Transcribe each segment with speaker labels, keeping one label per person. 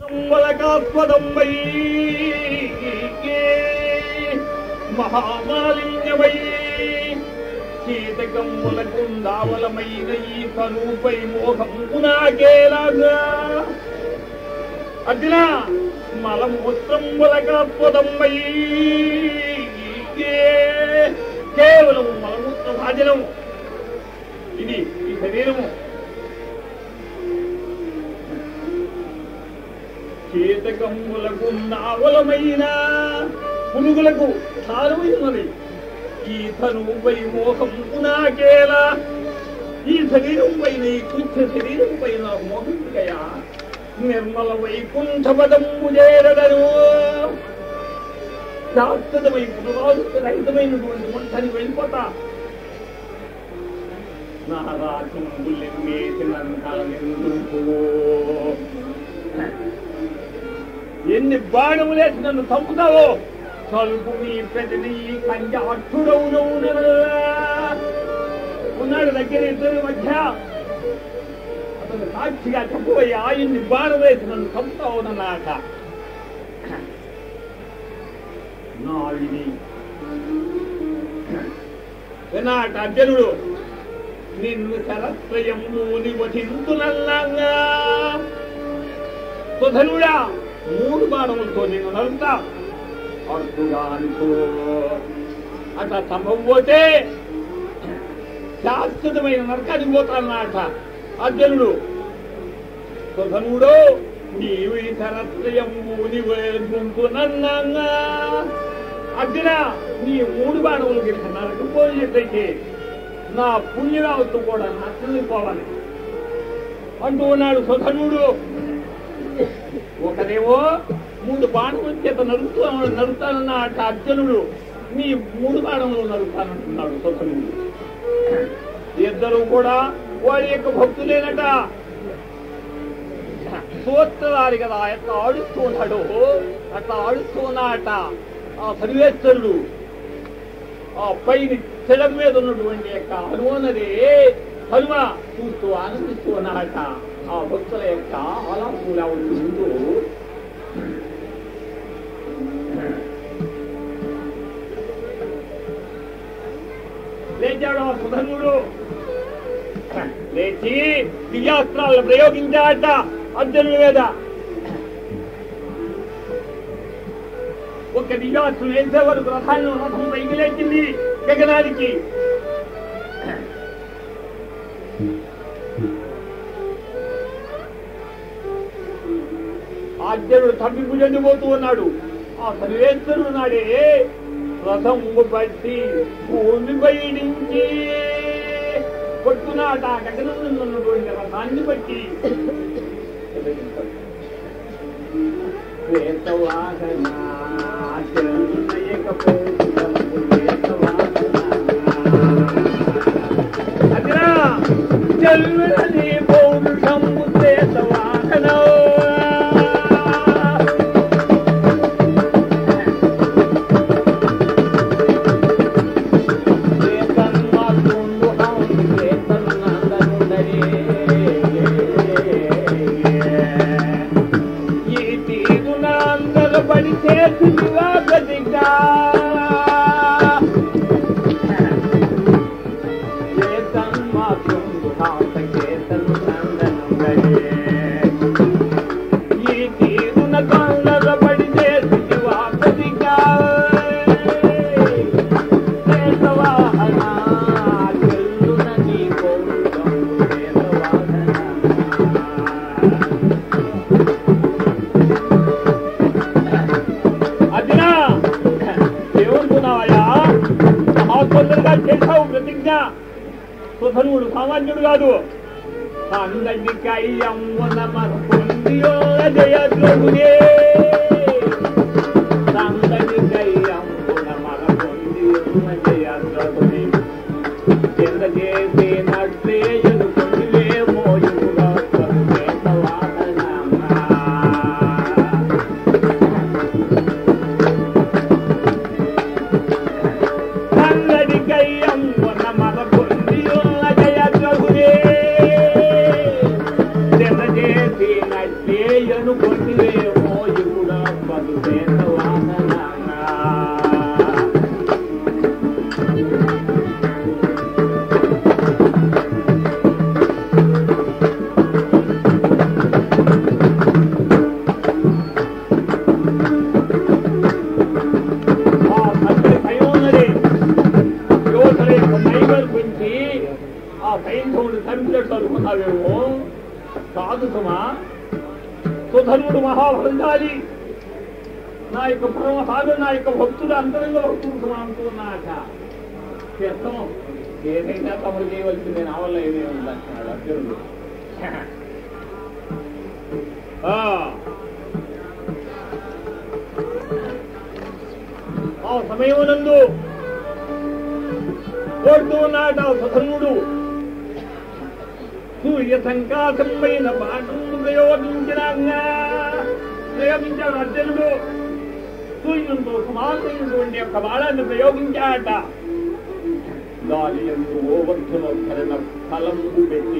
Speaker 1: వలకాస్పదమ్మై మహామాలిన్యమై కీటకమ్ములకుందావలమైన ఈ తనుపై మోహమునాకేలాగా అగ్న మలమూత్రం వలకాస్పదమ్మై కేవలం మలమూత్ర భాజనము ఇది ఈ శరీరము చేతకమ్ములకు నావలమైన పులుగులకు ధారమైనది ఈ తనుపై మోహం నాకేలా ఈ శరీరం పైన ఈ తుచ్చ శరీరం పైన మోహించయా నిర్మల వైకుంఠపదము చేరదను శాశ్వతమై పునరావృతరహితమైనటువంటి వంటని వెళ్ళిపోతా నా రాకుంబులెన్నేసినంతూ ఎన్ని బాణములేసి నన్ను చంపుతావో చలుపు మీ పెద్దది కంజ అట్టుడవునవున ఉన్నాడు దగ్గర ఇద్దరి మధ్య అతను సాక్షిగా చెప్పబోయే ఆయన్ని బాణం వేసి నన్ను చంపుతావు నన్నాక నా ఇది వినాట అర్జునుడు నిన్ను శరత్రయము నివసింతునల్లంగా సుధనుడా మూడు బాణములతో నిన్ను నరుకుతా అర్థుగానితో అట్లా సంభవపోతే శాశ్వతమైన నరకానికి పోతానన్నట అర్జునుడు సుధనుడు నీవు ఈ శరత్రయము నివేంతునల్లంగా అర్జున నీ మూడు బాణములు గిట్ట నరకపోయినట్టయితే నా పుణ్యరావత్తు కూడా నష్టపోవాలి అంటూ ఉన్నాడు సుధనుడు ఒకరేమో మూడు బాణముల చేత నరుకుతూ నరుకుతానన్న అట అర్జునుడు నీ మూడు బాణములు నరుకుతానంటున్నాడు సుధనుడు ఇద్దరు కూడా వారి యొక్క భక్తులేనట సూత్రధారి కదా ఎట్లా ఆడుస్తూ ఉన్నాడు అట్లా ఆడుస్తూ ఉన్నాడట ఆ సర్వేశ్వరుడు ఆ పైన చెడం మీద ఉన్నటువంటి యొక్క హనుమనది హనుమ చూస్తూ ఆనందిస్తూ ఉన్నాడట ఆ భక్తుల యొక్క ఆలాపులా ఉంటూ లేచాడు ఆ సుధనుడు లేచి దివ్యాస్త్రాలను ప్రయోగించాడట అర్జునుడి మీద ఒక దివ్యాస్త్రం వేసే వరకు రథాన్ని రథం పైకి లేచింది గగనానికి ఆర్జనుడు తప్పిపు చెందిపోతూ ఉన్నాడు ఆ సర్వేశ్వరుడు నాడే రథం బట్టి భూమి బయడించి కొట్టునాట గగనంలో ఉన్నటువంటి రథాన్ని బట్టి శ్వేతవాహన అదిరా చెల్లని పౌరుషము శ్వేతవాహన ఈ తీరునాందల పడి చేసి వివాదదిగా ఈ తీరున కందల పడి చేసి వివాదదిగా శ్వేతవాహన చెల్లున నీ పౌరుషం శ్వేతవాహన అర్జునా ఏమనుకున్నావయ్యా మహా తొందరగా చేశావు ప్రతిజ్ఞ సుధనుడు సామాన్యుడు కాదు సందడికయ్యమ్మున మరొందియో జయద్రోగునే సందడికయ్యమ్మున మరొందియో జయద్రోగునే చెందజేసి నట్లే ఎనుకొండిలే మోయుగా సర్వేతవాదనమ్మా సంగడికయ్యం కొన మర పొందియున్న జయ ప్రభువే జనజే చేసినట్లే అనుకుంటువేమో ఇప్పుడు బదుసేత వాసనా ఆ సంతటి భయం ఉన్నది యువతల యొక్క మైగలు పెంచి ఆ సైన్సముడు చంపినట్టు అనుకున్నావేమో కాదు సుమా సుధర్ముడు మహాభంగాలి నా యొక్క పరమహాలు నా యొక్క భక్తుడు అంతరంగ భక్తుడు సుమా అంటున్నాక చేస్తాం ఏదైనా తమరు చేయవలసింది నా వల్ల ఏమీ ఉందంటున్నాడు అర్జునుడు ఆ ఆ సమయమునందు కోరుతూ ఉన్నాడు ఆ సుధర్ముడు సూర్య సంకాశమైన బాణం ప్రయోగించిన ప్రయోగించాడు అర్జునుడు సూర్యునితో సమానమైనటువంటి యొక్క బాణాన్ని ప్రయోగించాట దాని ఎందు ఓవర్ధుల భరణ ఫలం పెట్టి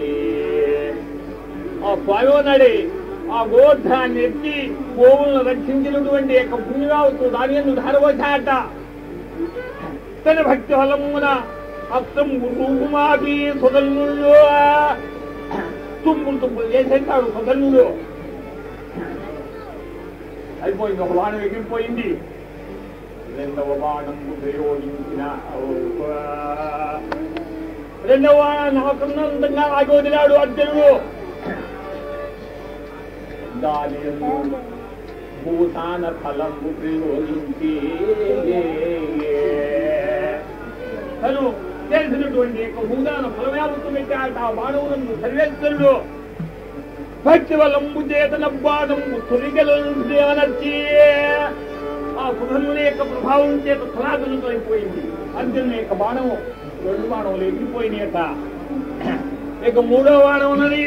Speaker 1: ఆ స్వామి ఉన్నాడే ఆ గోధాన్ని ఎత్తి గోవులను రక్షించినటువంటి యొక్క పుణ్యరావుతూ దాని ఎందు ధారవచాట తన భక్తి ఫలమున అర్థం రూపుమాపి సుధన్నుడు తుమ్ములు తుమ్ములు చేసేస్తాడు సుధన్నుడు అయిపోయింది ఒక బాణం ఎగిరిపోయింది రెండవ బాణం ప్రయోగించిన రెండవ నాకున్నంతంగా ఆగి వదిలాడు అర్జునుడు దాని యందు భూతాన ఫలము ప్రయోగించి తను చేసినటువంటి యొక్క భూదాన ఫలవ్యాప్తం పెట్టాట ఆ బాణవులను సర్వేశ్వరుడు భక్తి వలంబు చేతన బాణము తొలిగలనర్చి ఆ సుధనుని యొక్క ప్రభావం చేత స్థలాదులతో అయిపోయింది అర్జును యొక్క బాణము రెండు బాణములు ఎగిరిపోయినాయట ఇక మూడో బాణం ఉన్నది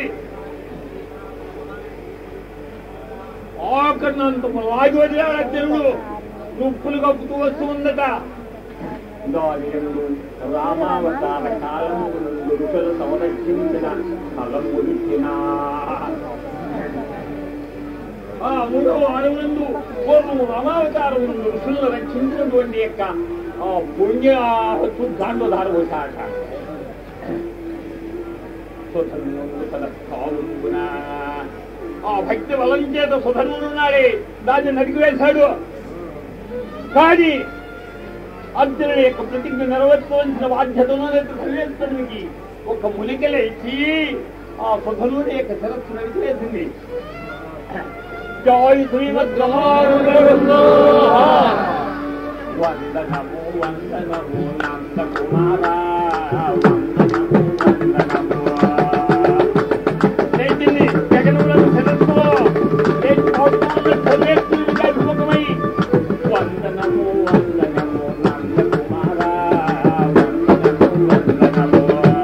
Speaker 1: ఆకర్ణంత లాగి వదిలాడు అర్జునుడు రుప్పులు కప్పుతూ వస్తూ ఉందట దానియందు రామావతార కాలము ఋషులు సంరక్షించిన ఫలము ఇచ్చిన ఆ మూడవ అణువునందు పూర్వం రామావతారం ఋషులను రక్షించినటువంటి యొక్క ఆ పుణ్య దాంట్లో ధారపోసాట సుధన్యుడు తన కావున ఆ భక్తి బలం చేత సుధన్యుడున్నాడే దాన్ని నరికివేశాడు కానీ అర్జునుడి యొక్క ప్రతిజ్ఞ నెరవేర్చుకోవాల్సిన బాధ్యతను సర్వేశ్వరునికి ఒక ములికలేచి ఆ సుధనుడి యొక్క శిరస్సు నడిచివేసింది జై శ్రీమద్రమారుణము వందనము వందనము నంద కుమారా వందనము వందనము లేచింది జగనులను శిరస్సులో లేచి పౌర్ణములను సర్వేశ్వరుడిగా అభిముఖమై వందనము వందనము నంద కుమారా వందనము వందనము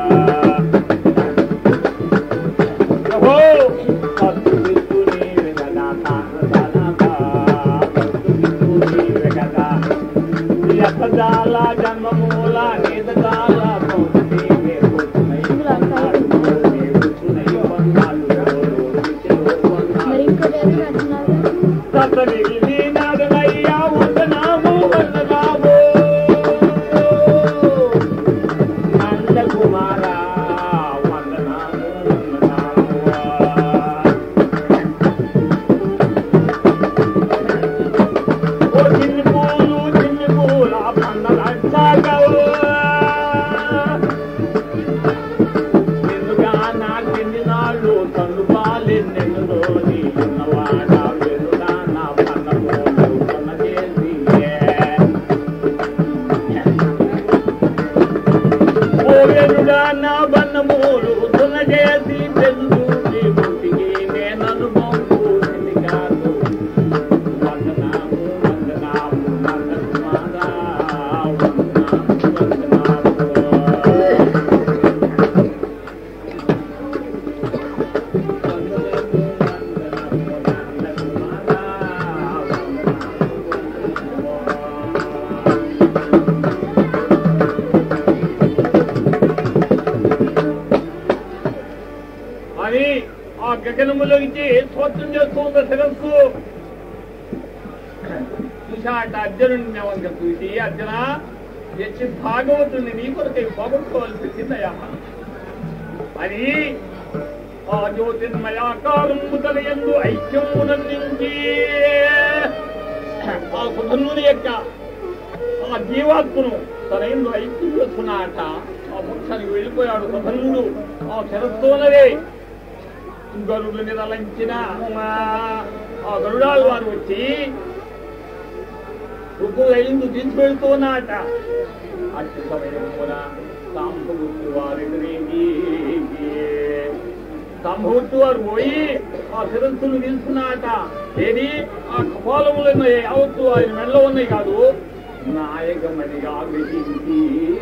Speaker 1: ప్రభో పద్దు నీవే కదా తానదానగా పద్దు నీవే కదా యథజాల జన్మమూల నిదజాల నీవే కూర్చునై ఉన్నాడు నీవు కూర్చునై ఉన్నాడు
Speaker 2: మరి ఇంకోటి ఎవరు రాస్తున్నారు
Speaker 1: తొలగించి స్వచ్ఛం చేస్తూ ఉంది శిరస్సు చూశాట అర్జునుడిని వంక చూసి అర్జున ఎచ్చి భాగవతుని నీ కొరకై పోగొట్టుకోవాల్సి వచ్చిందయ్యా అని ఆ జ్యోతిర్మయాకారం తలయందు ఐక్యమునందించి ఆ సుధనుని యొక్క ఆ జీవాత్మను తన ఎందు ఐక్యం చేసుకున్నాట ఆ మోక్షానికి వెళ్ళిపోయాడు సుధనుడు ఆ శిరస్సునదే గరుడు నిదలంచిన ఆ గరుడాలు వారు వచ్చి రుకు ఎందు తీసుకెళ్తున్నాట అట్టి సమయమున సాంభవృత్తి వారి సాంభవృత్తి వారు పోయి ఆ శిరస్సును తీసుకున్నాట ఏది ఆ కపాలములు ఉన్నాయి యావత్తు ఆయన మెడలో ఉన్నాయి కాదు నాయకమణిగా గ్రహించి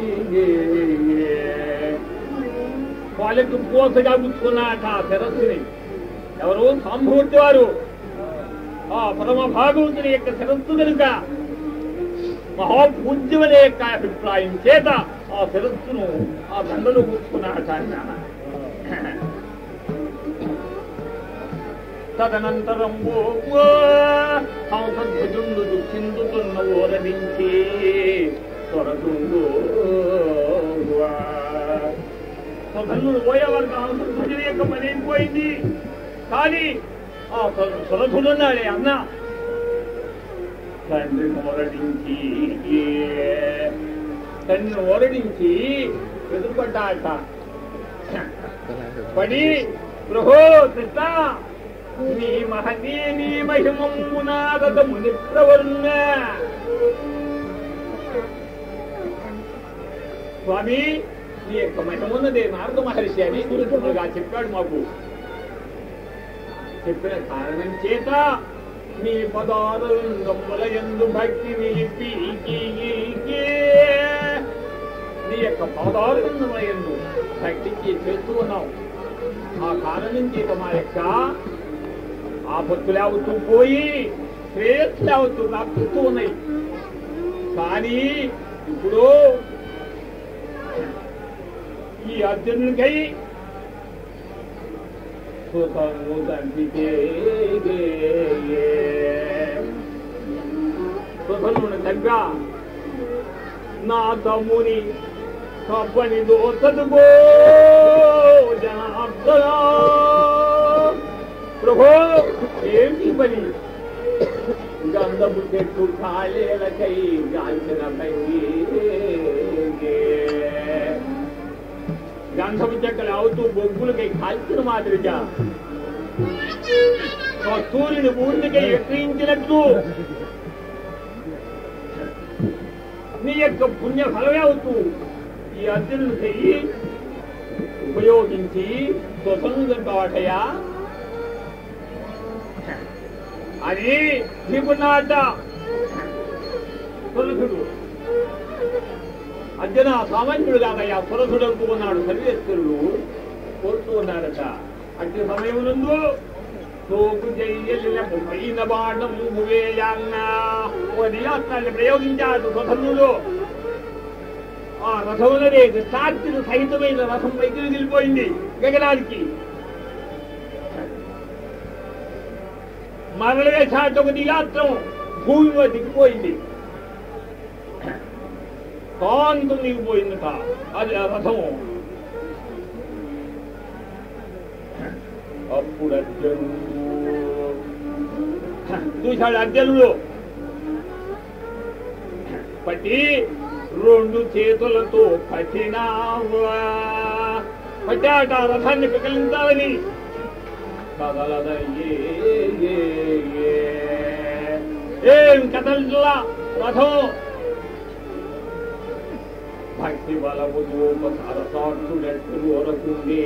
Speaker 1: వాళ్ళకు కోసగా పుచ్చుకున్నాట ఆ శిరస్సుని ఎవరు సాంభూర్తి వారు ఆ పరమ భాగవతుని యొక్క శిరస్సు కనుక మహాపూజ్యమనే యొక్క అభిప్రాయం చేత ఆ శిరస్సును ఆ దండలు కూర్చుకున్నాట ఆయన తదనంతరం హంసధ్వజుండు దుఃఖిందుతున్న ఓరడించి త్వరతుండు స్వధనుడు పోయేవారికి హంసధ్వజుల యొక్క పని అయిపోయింది కానీ ఆ సురధుడున్నాడే అన్న తండ్రి ఓరడించి తండ్రిని ఓరడించి ఎదురుపడ్డాట పడి ప్రభో కృష్ణ నీ మహనీ నీ మహిమమునారద ముని ప్రవర్ణ స్వామి నీ యొక్క మహిమున్నదే నారద మహర్షి అని గురుతులుగా చెప్పాడు మాకు చెప్పిన కారణం చేత నీ పదారంగముల ఎందు భక్తి నీ పీకి నీ యొక్క పదారంగముల ఎందు భక్తికి చేస్తూ ఉన్నావు ఆ కారణం చేత మా యొక్క ఆపత్తులు అవుతూ పోయి శ్రేయస్సులు అవుతూ ప్రాప్తిస్తూ ఉన్నాయి కానీ ఇప్పుడు ఈ అర్జునుడికై సుఖము తంపితే సుఖమును తగ్గ నా తమ్ముని కప్పని దోచదుగో జనార్దనా ప్రభో ఏమిటి పని గంధపు చెట్టు కాళేలకై గాల్చిన గంధపు చెక్కలు అవుతూ బొగ్గులకై కాల్చిన మాదిరిగా సూర్యుని పూర్తికై ఎక్కించినట్లు నీ యొక్క పుణ్య ఫలమే అవుతూ ఈ అర్జునుడు చెయ్యి ఉపయోగించి స్వతంత్రం కావటయా అని నీకున్నాట సురసుడు అర్జున సామాన్యుడు కాదయ్యా సురసుడు అనుకున్నాడు సర్వేశ్వరుడు కోరుతూ ఉన్నాడట అట్టి సమయమునందు సోకు చెయ్యలిన పైన బాణం వేయాన్న ఓ నియాత్రాన్ని ప్రయోగించాడు స్వధనుడు ఆ రథములనే సాక్షిని సహితమైన రథం పైకి వెళ్ళిపోయింది గగనానికి మరల వేశాట ఒక దిగాత్రం భూమిలో దిగిపోయింది కాంతం దిగిపోయింది అది ఆ రథము అప్పుడు అర్జునుడు చూశాడు అర్జునుడు పట్టి రెండు చేతులతో పట్టినావా పట్టాట ఆ రథాన్ని పికలించాలని కదలదయ్యే ఏం కదల్లా రథం భక్తి బలము సరసాక్షుడెట్టు వరకుండే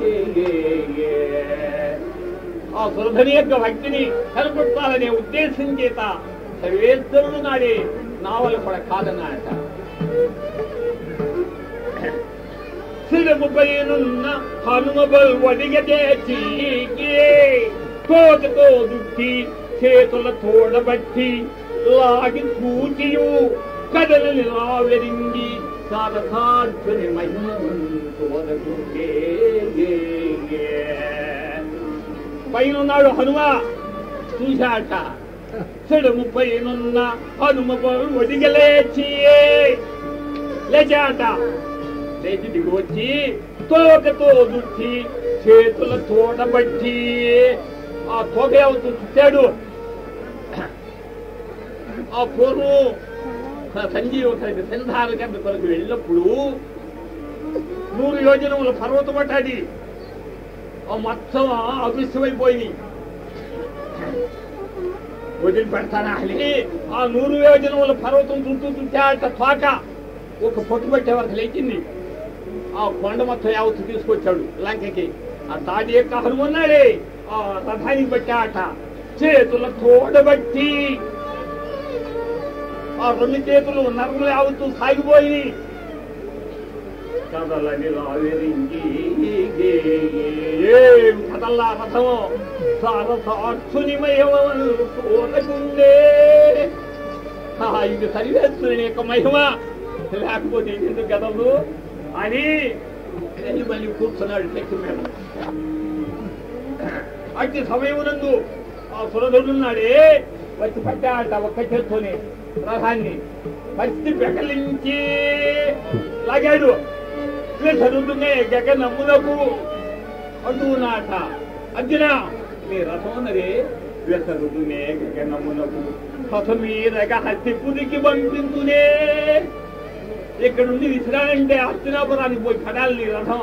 Speaker 1: ఆ సురధని యొక్క భక్తిని కనపడతాలనే ఉద్దేశం చేత సర్వేశ్వరుడు నాడే నావలు కూడా కాదన్నాడట సిరముపైనున్న హనుమబల్ వడిగదేచి తోటతో దుక్కి చేతుల తోడబట్టి లాగి చూచియు కదలని రావెరింగి సారసాధ్వని మహిమ తోడకుండే పైన ఉన్నాడు హనుమ చూశాట చెడుము పైనున్న హనుమ ఒడిగ లేచి లేచాట లేచి దిగి వచ్చి తోకతో దుట్టి చేతుల తోడబట్టి ఆ తోక అవుతూ చుట్టాడు ఆ పూర్వం సంజీవ సంధాన గంట కొరకు వెళ్ళినప్పుడు నూరు యోజనముల పర్వతం పట్టాడి ఆ మొత్తం అదృశ్యమైపోయింది వదిలి పెడతానా అని ఆ నూరు యోజనముల పర్వతం చుట్టూ చుట్టాట తోక ఒక పొట్టు పెట్టే వరకు లేచింది ఆ కొండ మొత్తం యావత్తు తీసుకొచ్చాడు లంకకి ఆ తాడి యొక్క హనుమన్నాడే ఆ రథానికి పెట్టాట చేతుల తోడబట్టి ఆ రెండు చేతులు నరములు యావత్తు సాగిపోయి కదలని రావిరింగి ఏం కదల్లా రథము సారసాక్షునిమయమూరకుండే ఇది సరివేస్తుని యొక్క మహిమ లేకపోతే ఎందుకు కదలు అని వెళ్ళి మళ్ళీ కూర్చున్నాడు చెక్కు మీద అట్టి సమయమునందు ఆ సురధుడున్నాడే వచ్చి పట్టాట ఒక్క చేత్తోనే రథాన్ని పచ్చి పెకలించి లాగాడు చదువుతున్నే గగనములకు అంటున్నాట అర్జున నీ రథం ఉన్నది వెసరుదునే గగనములకు రథ మీదగ హస్తి పుదికి పంపించునే ఇక్కడ నుండి విసిరాలంటే హస్తినాపురానికి పోయి పడాలి నీ రథం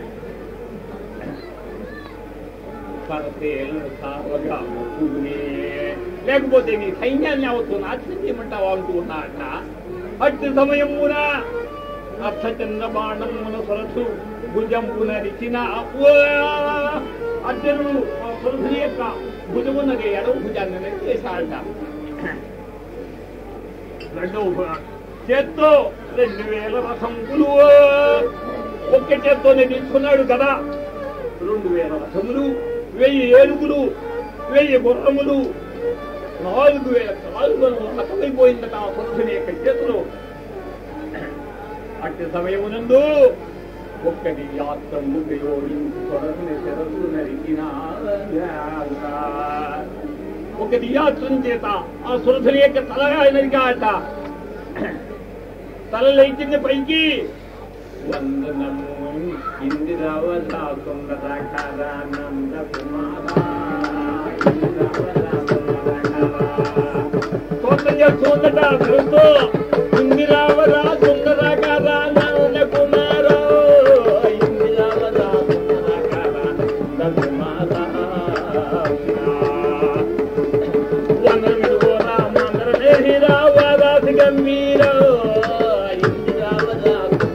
Speaker 1: కరతేలను సావగా మొక్కునే. లేకపోతే నీ సైన్యాన్ని అవుతున్న నాశనం చేయమంటావా అంటున్నాట అట్టి సమయమున అర్థచంద్ర బాణమున సొరసు భుజంపున రిచిన అర్జునుడు ఆ సొరసుని యొక్క భుజమున్నది ఎడవ భుజాన్ని నెట్టేశాడట రెండవ భు- చేత్తో రెండు వేల రథములు ఒక్క చేత్తోనే తీసుకున్నాడు కదా రెండు వేల రథములు వెయ్యి ఏనుగులు వెయ్యి గుర్రములు నాలుగు వేల కాలువలు హతమైపోయిందట ఆ పురుషుని యొక్క చేతులు అట్టి సమయమునందు ఒక్కటి యాత్రము ప్రయోగించి కొరకుని శరసు నరికిన ఒకటి యాత్రం చేత ఆ సురసుని యొక్క తలగా నరికాట తల లేచింది పైకి వందనము ఇందిరావత సుందరాకారానంద కుమారా స్తోత్రం చేస్తుందట తెలుస్తూ ఇందిరావరా సుందరాకారానంద కుమారో ఇందిరావరా సుందరాకారానంద కుమారా వనమిడు రామందర నేహిరావరాసి గంభీరో ఇందిరావరా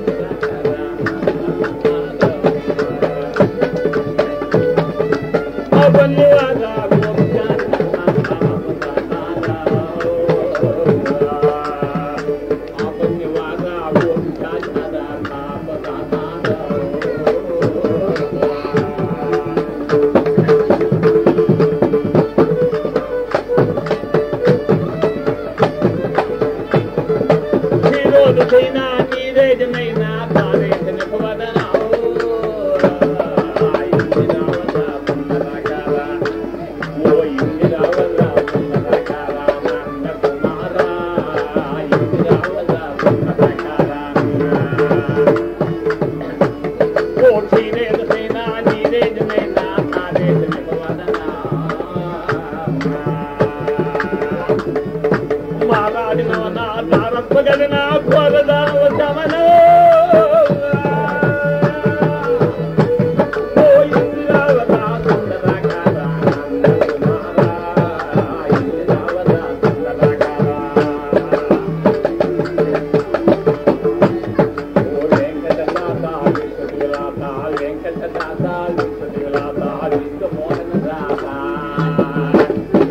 Speaker 1: చైనా నీరేజమైనా తారేజన పవదనావు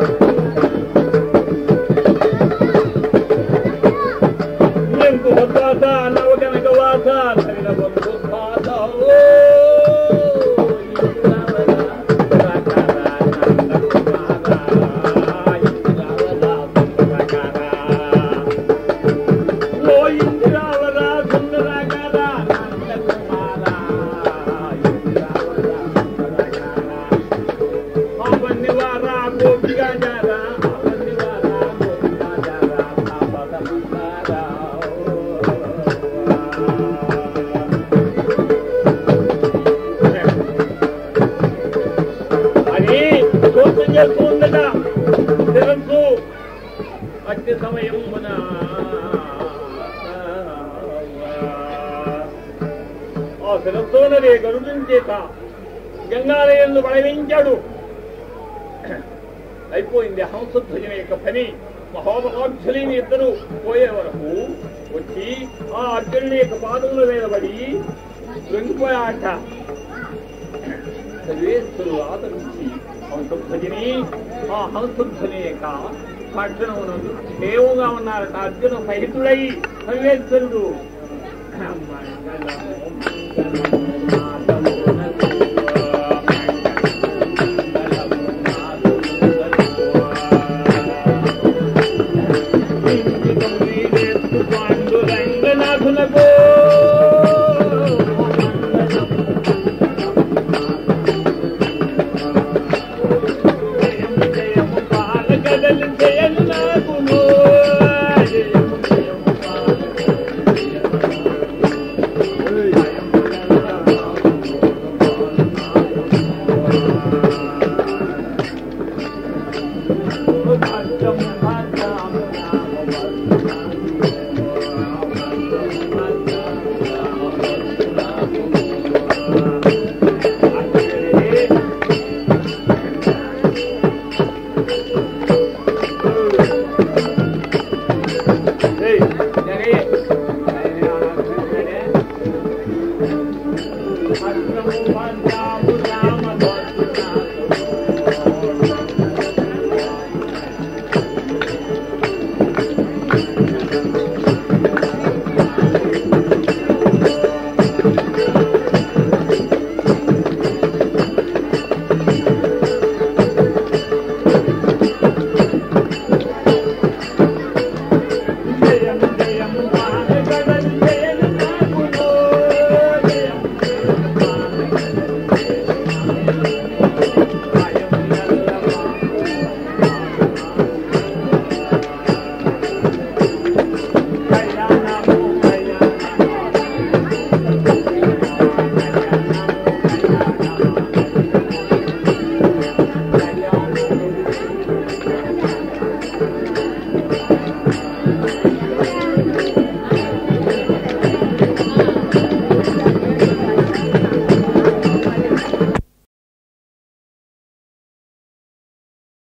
Speaker 1: వెంకట గోపిగా జారా ఆనందివారా గోపిగా జారా తాపసమందారా అని దోషం చేస్తూ ఉందట శిరస్సు అట్టి సమయమున ఆ శిరస్సునదే గరుడుని చేత గంగాలయంలో బలవించాడు అయిపోయింది హంసధ్వజన యొక్క పని మహోమహాక్షులైన ఇద్దరు పోయే వరకు వచ్చి ఆ అర్జునుని యొక్క పాదముల మీద పడి లొంగిపోయాట సర్వేశ్వరుడు ఆదరించి హంసధ్వజని ఆ హంసధ్వని యొక్క పట్టణమునందు క్షేమంగా ఉన్నారట అర్జున సహితుడై సర్వేశ్వరుడు